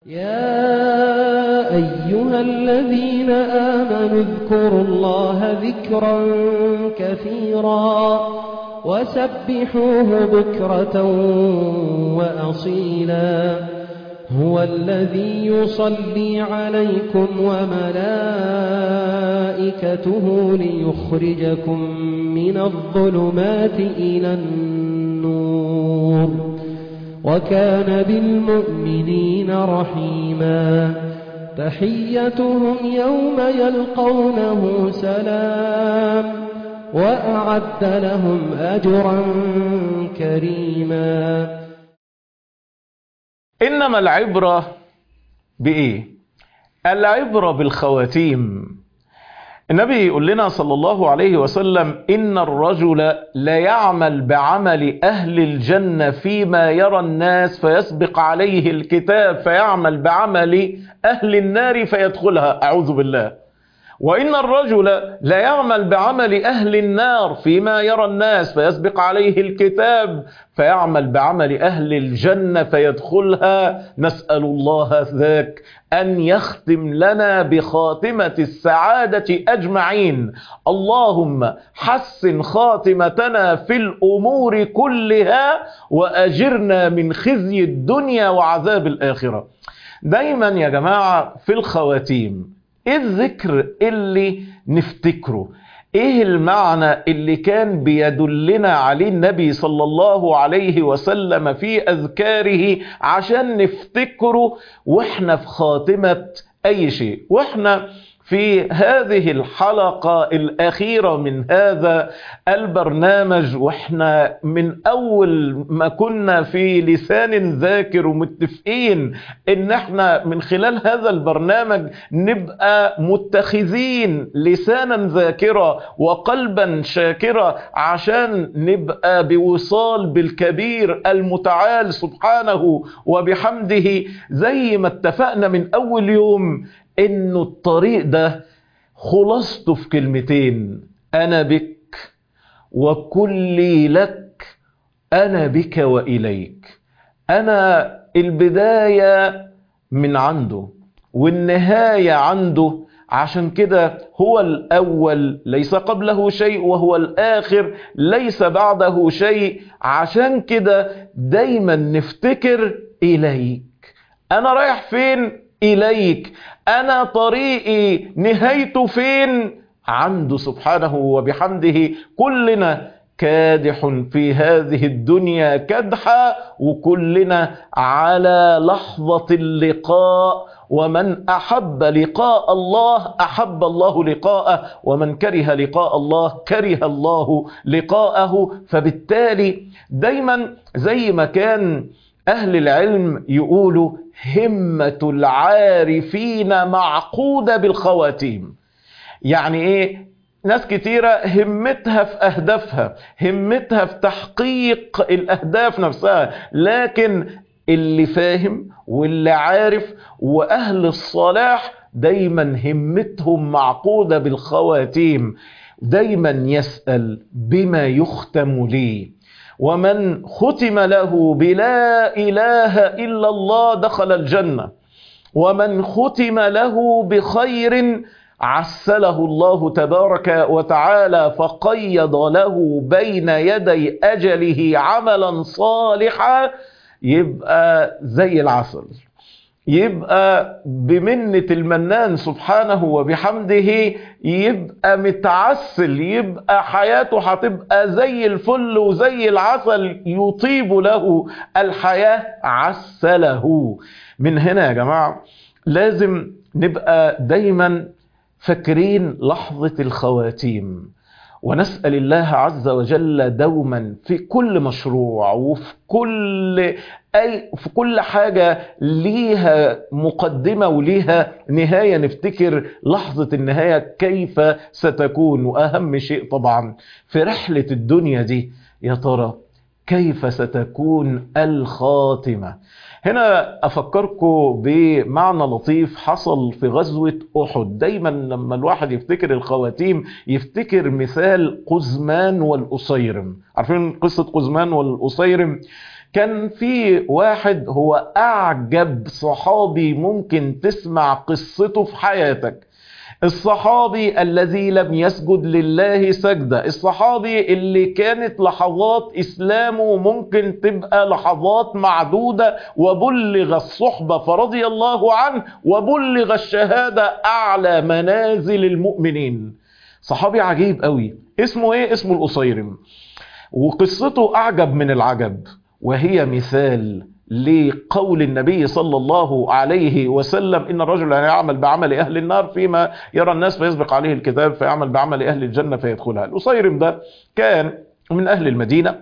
يا أيها الذين آمنوا اذكروا الله ذكرا كثيرا وسبحوه بكرة وأصيلا هو الذي يصلي عليكم وملائكته ليخرجكم من الظلمات إلى النور وكان بالمؤمنين رحيما تحيتهم يوم يلقونه سلام وأعد لهم أجرا كريما إنما العبرة بإيه؟ العبرة بالخواتيم النبي يقول لنا صلى الله عليه وسلم إن الرجل لا يعمل بعمل أهل الجنة فيما يرى الناس فيسبق عليه الكتاب فيعمل بعمل أهل النار فيدخلها أعوذ بالله وإن الرجل لا يعمل بعمل أهل النار فيما يرى الناس فيسبق عليه الكتاب فيعمل بعمل أهل الجنة فيدخلها نسأل الله ذاك أن يختم لنا بخاتمة السعادة أجمعين اللهم حسن خاتمتنا في الأمور كلها وأجرنا من خزي الدنيا وعذاب الآخرة دايما يا جماعة في الخواتيم ايه الذكر اللي نفتكره ايه المعنى اللي كان بيدلنا عليه النبي صلى الله عليه وسلم في اذكاره عشان نفتكره واحنا في خاتمة اي شيء واحنا في هذه الحلقة الأخيرة من هذا البرنامج وإحنا من أول ما كنا في لسان ذاكر ومتفقين إن إحنا من خلال هذا البرنامج نبقى متخذين لسانا ذاكرا وقلبا شاكرا عشان نبقى بوصال بالكبير المتعال سبحانه وبحمده زي ما اتفقنا من أول يوم انه الطريق ده خلاصته في كلمتين انا بك وكلي لك انا بك واليك انا البدايه من عنده والنهايه عنده عشان كده هو الاول ليس قبله شيء وهو الاخر ليس بعده شيء عشان كده دايما نفتكر اليك انا رايح فين إليك أنا طريقي نهايته فين عنده سبحانه وبحمده كلنا كادح في هذه الدنيا كدحا وكلنا على لحظة اللقاء ومن أحب لقاء الله أحب الله لقاءه ومن كره لقاء الله كره الله لقاءه فبالتالي دايما زي ما كان أهل العلم يقولوا همة العارفين معقودة بالخواتيم يعني ايه ناس كتيرة همتها في أهدافها همتها في تحقيق الأهداف نفسها لكن اللي فاهم واللي عارف وأهل الصلاح دايما همتهم معقودة بالخواتيم دايما يسأل بما يختم ليه ومن ختم له بلا إله إلا الله دخل الجنة ومن ختم له بخير عسله الله تبارك وتعالى فقيض له بين يدي أجله عملا صالحا يبقى زي العسل يبقى بمنة المنان سبحانه وبحمده يبقى متعسل يبقى حياته هتبقى زي الفل وزي العسل يطيب له الحياة عسله من هنا يا جماعة لازم نبقى دايما فاكرين لحظة الخواتيم ونسأل الله عز وجل دوما في كل مشروع وفي كل أي في كل حاجة ليها مقدمة وليها نهاية نفتكر لحظة النهاية كيف ستكون وأهم شيء طبعا في رحلة الدنيا دي يا ترى كيف ستكون الخاتمة هنا أفكركم بمعنى لطيف حصل في غزوة أحد دايما لما الواحد يفتكر الخواتيم يفتكر مثال قزمان والأصيرم عارفين قصة قزمان والأصيرم كان في واحد هو أعجب صحابي ممكن تسمع قصته في حياتك الصحابي الذي لم يسجد لله سجدة الصحابي اللي كانت لحظات إسلامه ممكن تبقى لحظات معدودة وبلغ الصحبة فرضي الله عنه وبلغ الشهادة أعلى منازل المؤمنين صحابي عجيب قوي اسمه ايه اسمه القصيرم وقصته أعجب من العجب وهي مثال لقول النبي صلى الله عليه وسلم إن الرجل لا يعمل بعمل أهل النار فيما يرى الناس فيسبق عليه الكتاب فيعمل بعمل أهل الجنة فيدخلها الأصيرم ده كان من أهل المدينة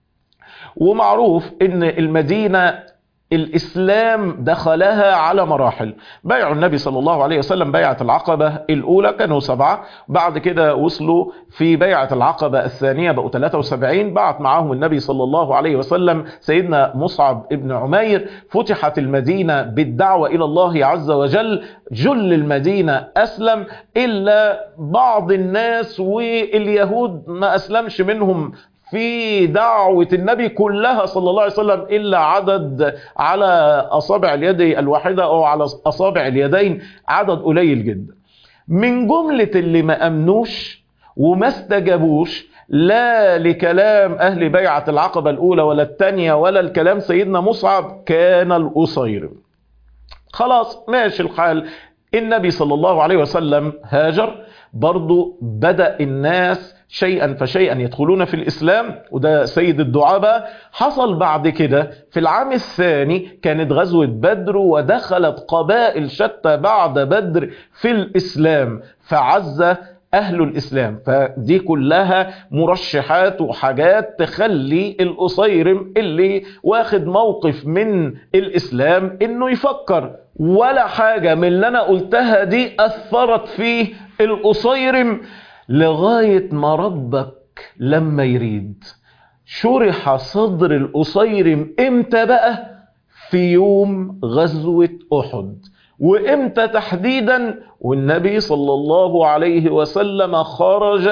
ومعروف إن المدينة الإسلام دخلها على مراحل بيع النبي صلى الله عليه وسلم بيعة العقبة الأولى كانوا سبعة بعد كده وصلوا في بيعة العقبة الثانية بقوا 73 بعت معاهم النبي صلى الله عليه وسلم سيدنا مصعب ابن عمير فتحت المدينة بالدعوة إلى الله عز وجل جل المدينة أسلم إلا بعض الناس واليهود ما أسلمش منهم في دعوة النبي كلها صلى الله عليه وسلم إلا عدد على أصابع اليد الواحدة أو على أصابع اليدين عدد قليل جدا من جملة اللي ما أمنوش وما استجابوش لا لكلام أهل بيعة العقبة الأولى ولا الثانية ولا الكلام سيدنا مصعب كان القصير خلاص ماشي الحال النبي صلى الله عليه وسلم هاجر برضو بدأ الناس شيئا فشيئا يدخلون في الإسلام وده سيد الدعابة حصل بعد كده في العام الثاني كانت غزوة بدر ودخلت قبائل شتى بعد بدر في الإسلام فعز أهل الإسلام فدي كلها مرشحات وحاجات تخلي القصيرم اللي واخد موقف من الإسلام إنه يفكر ولا حاجة من اللي أنا قلتها دي أثرت فيه القصيرم لغاية ما ربك لما يريد شرح صدر القصيرم امتى بقى في يوم غزوة أحد وامتى تحديدا والنبي صلى الله عليه وسلم خرج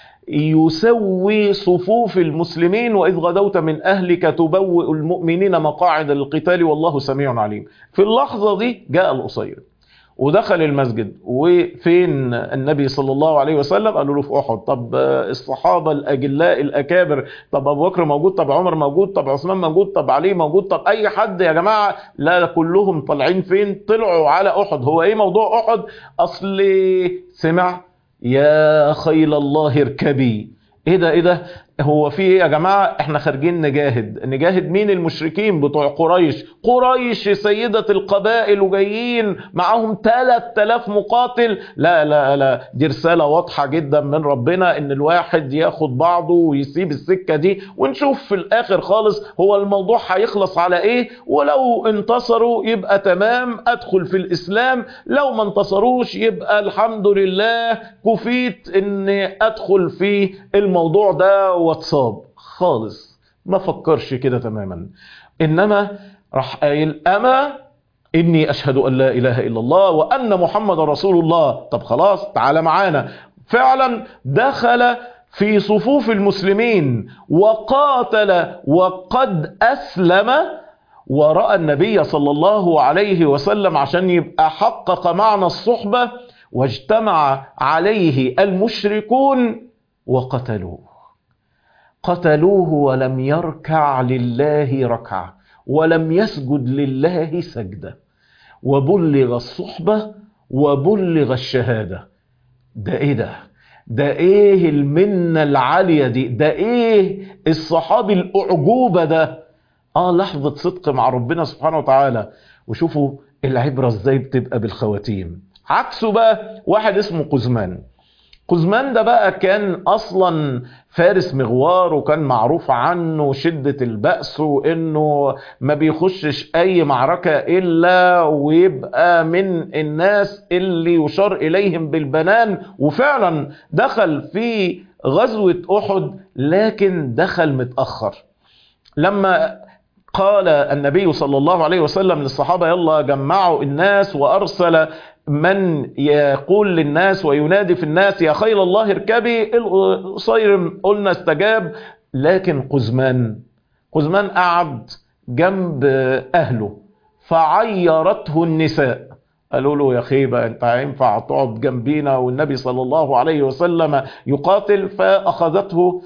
يسوي صفوف المسلمين وإذ غدوت من أهلك تبوئ المؤمنين مقاعد للقتال والله سميع عليم في اللحظة دي جاء القصير ودخل المسجد وفين النبي صلى الله عليه وسلم قالوا له في احد طب الصحابه الاجلاء الاكابر طب ابو بكر موجود طب عمر موجود طب عثمان موجود طب علي موجود طب اي حد يا جماعه لا كلهم طالعين فين طلعوا على احد هو ايه موضوع احد اصل سمع يا خيل الله اركبي ايه ده ايه ده هو في ايه يا جماعة احنا خارجين نجاهد نجاهد مين المشركين بتوع قريش قريش سيدة القبائل وجايين معاهم 3000 مقاتل لا لا لا دي رسالة واضحة جدا من ربنا ان الواحد ياخد بعضه ويسيب السكة دي ونشوف في الاخر خالص هو الموضوع هيخلص على ايه ولو انتصروا يبقى تمام ادخل في الاسلام لو ما انتصروش يبقى الحمد لله كفيت ان ادخل في الموضوع ده واتصاب خالص ما فكرش كده تماما انما راح قايل اما اني اشهد ان لا اله الا الله وان محمد رسول الله طب خلاص تعالى معانا فعلا دخل في صفوف المسلمين وقاتل وقد اسلم وراى النبي صلى الله عليه وسلم عشان يبقى حقق معنى الصحبه واجتمع عليه المشركون وقتلوه قتلوه ولم يركع لله ركعة ولم يسجد لله سجدة وبلغ الصحبة وبلغ الشهادة ده ايه ده ده ايه المنة العالية دي ده ايه الصحابي الاعجوبة ده اه لحظة صدق مع ربنا سبحانه وتعالى وشوفوا العبرة ازاي بتبقى بالخواتيم عكسه بقى واحد اسمه قزمان قزمان ده بقى كان اصلا فارس مغوار وكان معروف عنه شدة البأس وانه ما بيخشش اي معركة الا ويبقى من الناس اللي يشار اليهم بالبنان وفعلا دخل في غزوة احد لكن دخل متأخر لما قال النبي صلى الله عليه وسلم للصحابة يلا جمعوا الناس وأرسل من يقول للناس وينادي في الناس يا خيل الله اركبي القصير قلنا استجاب لكن قزمان قزمان قعد جنب أهله فعيرته النساء قالوا له يا خيبة انت هينفع تقعد جنبينا والنبي صلى الله عليه وسلم يقاتل فأخذته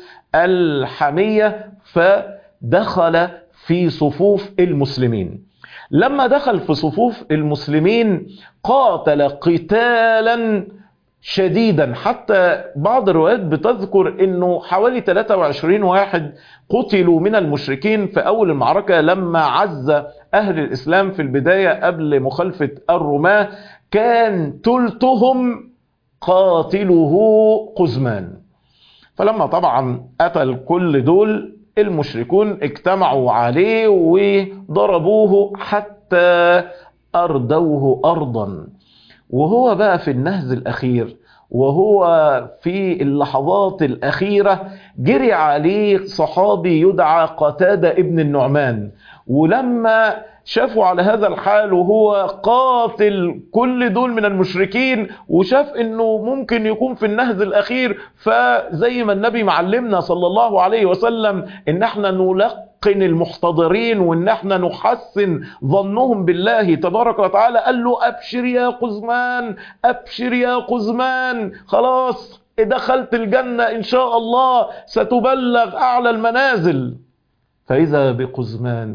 الحمية فدخل في صفوف المسلمين لما دخل في صفوف المسلمين قاتل قتالا شديدا حتى بعض الروايات بتذكر انه حوالي 23 واحد قتلوا من المشركين في اول المعركة لما عز اهل الاسلام في البداية قبل مخالفة الرماة كان تلتهم قاتله قزمان فلما طبعا قتل كل دول المشركون اجتمعوا عليه وضربوه حتى أردوه أرضا وهو بقى في النهز الأخير وهو في اللحظات الأخيرة جري عليه صحابي يدعى قتادة ابن النعمان ولما شافوا على هذا الحال وهو قاتل كل دول من المشركين وشاف انه ممكن يكون في النهز الاخير فزي ما النبي معلمنا صلى الله عليه وسلم ان احنا نلقن المحتضرين وان احنا نحسن ظنهم بالله تبارك وتعالى قال له ابشر يا قزمان ابشر يا قزمان خلاص دخلت الجنة ان شاء الله ستبلغ اعلى المنازل فاذا بقزمان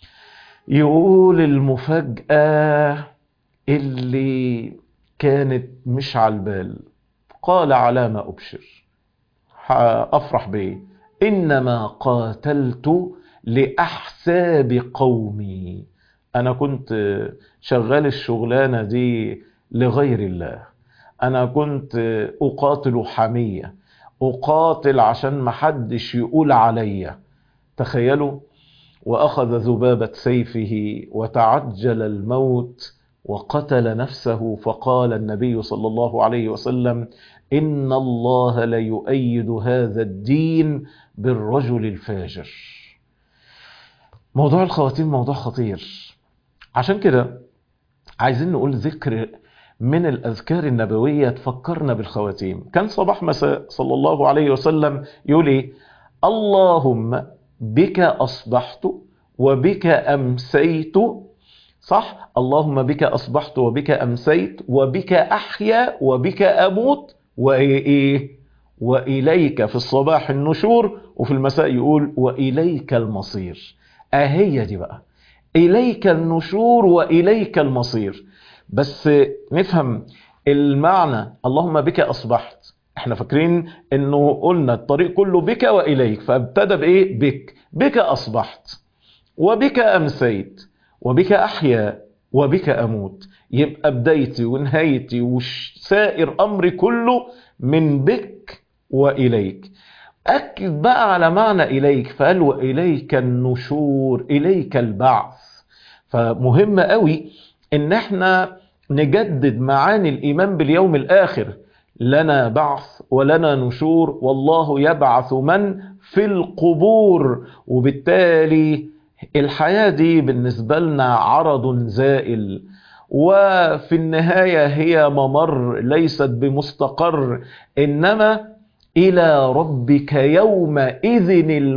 يقول المفاجأة اللي كانت مش على البال قال على ما أبشر أفرح بيه إنما قاتلت لأحساب قومي أنا كنت شغال الشغلانة دي لغير الله أنا كنت أقاتل حمية أقاتل عشان محدش يقول عليا تخيلوا وأخذ ذبابة سيفه وتعجل الموت وقتل نفسه فقال النبي صلى الله عليه وسلم إن الله ليؤيد هذا الدين بالرجل الفاجر موضوع الخواتيم موضوع خطير عشان كده عايزين نقول ذكر من الأذكار النبوية تفكرنا بالخواتيم كان صباح مساء صلى الله عليه وسلم يقول إيه اللهم بك أصبحت وبك أمسيت صح اللهم بك أصبحت وبك أمسيت وبك أحيا وبك أموت وإيه وإليك في الصباح النشور وفي المساء يقول وإليك المصير أهي دي بقى إليك النشور وإليك المصير بس نفهم المعنى اللهم بك أصبحت احنا فاكرين انه قلنا الطريق كله بك واليك فابتدى بايه بك بك اصبحت وبك امسيت وبك احيا وبك اموت يبقى بدايتي ونهايتي وسائر امري كله من بك واليك اكد بقى على معنى اليك فقال واليك النشور اليك البعث فمهم قوي ان احنا نجدد معاني الايمان باليوم الاخر لنا بعث ولنا نشور والله يبعث من في القبور وبالتالي الحياة دي بالنسبة لنا عرض زائل وفي النهاية هي ممر ليست بمستقر إنما إلى ربك يومئذ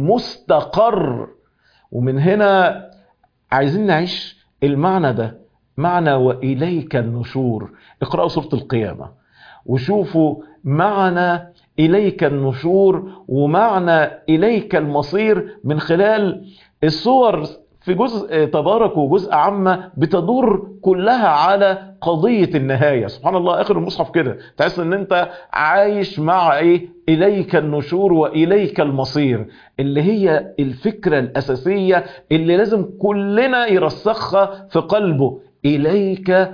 المستقر ومن هنا عايزين نعيش المعنى ده معنى وإليك النشور اقرأوا سورة القيامة وشوفوا معنى إليك النشور ومعنى إليك المصير من خلال الصور في جزء تبارك وجزء عامة بتدور كلها على قضية النهاية سبحان الله آخر المصحف كده تحس ان انت عايش مع ايه إليك النشور وإليك المصير اللي هي الفكرة الأساسية اللي لازم كلنا يرسخها في قلبه إليك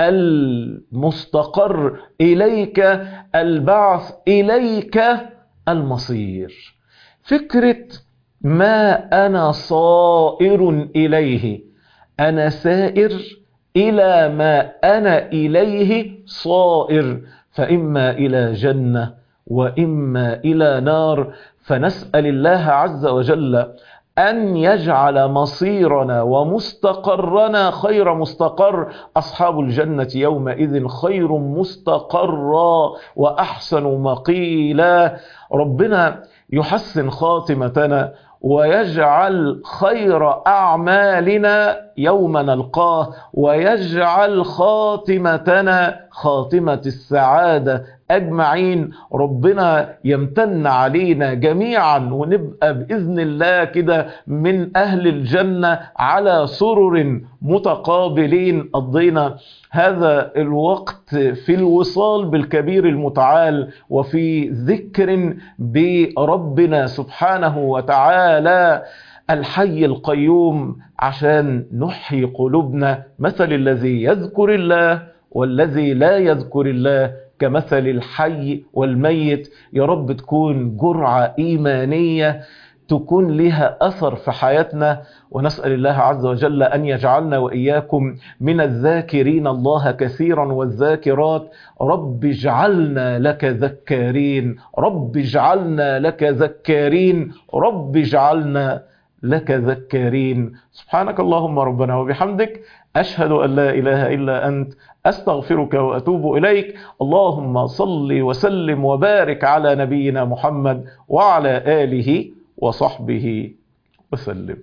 المستقر إليك البعث إليك المصير فكرة ما أنا صائر إليه أنا سائر إلى ما أنا إليه صائر فإما إلى جنة وإما إلى نار فنسأل الله عز وجل أن يجعل مصيرنا ومستقرنا خير مستقر أصحاب الجنة يومئذ خير مستقرا وأحسن مقيلا ربنا يحسن خاتمتنا ويجعل خير أعمالنا يوم نلقاه ويجعل خاتمتنا خاتمة السعادة أجمعين ربنا يمتن علينا جميعا ونبقى بإذن الله كده من أهل الجنة على سرر متقابلين قضينا هذا الوقت في الوصال بالكبير المتعال وفي ذكر بربنا سبحانه وتعالى الحي القيوم عشان نحيي قلوبنا مثل الذي يذكر الله والذي لا يذكر الله كمثل الحي والميت يا رب تكون جرعة إيمانية تكون لها أثر في حياتنا ونسأل الله عز وجل أن يجعلنا وإياكم من الذاكرين الله كثيرا والذاكرات رب اجعلنا لك ذكارين رب اجعلنا لك ذكارين رب اجعلنا لك ذكارين سبحانك اللهم ربنا وبحمدك أشهد أن لا إله إلا أنت أستغفرك وأتوب إليك اللهم صل وسلم وبارك على نبينا محمد وعلى آله وصحبه وسلم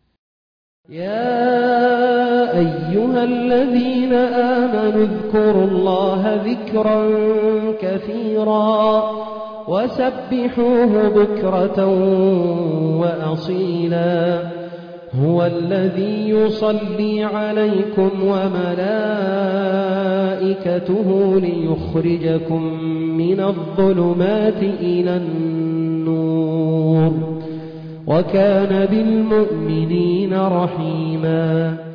يا أيها الذين آمنوا اذكروا الله ذكرا كثيرا وسبحوه بكرة وأصيلا هو الذي يصلي عليكم وملائكته ليخرجكم من الظلمات إلى النور وكان بالمؤمنين رحيماً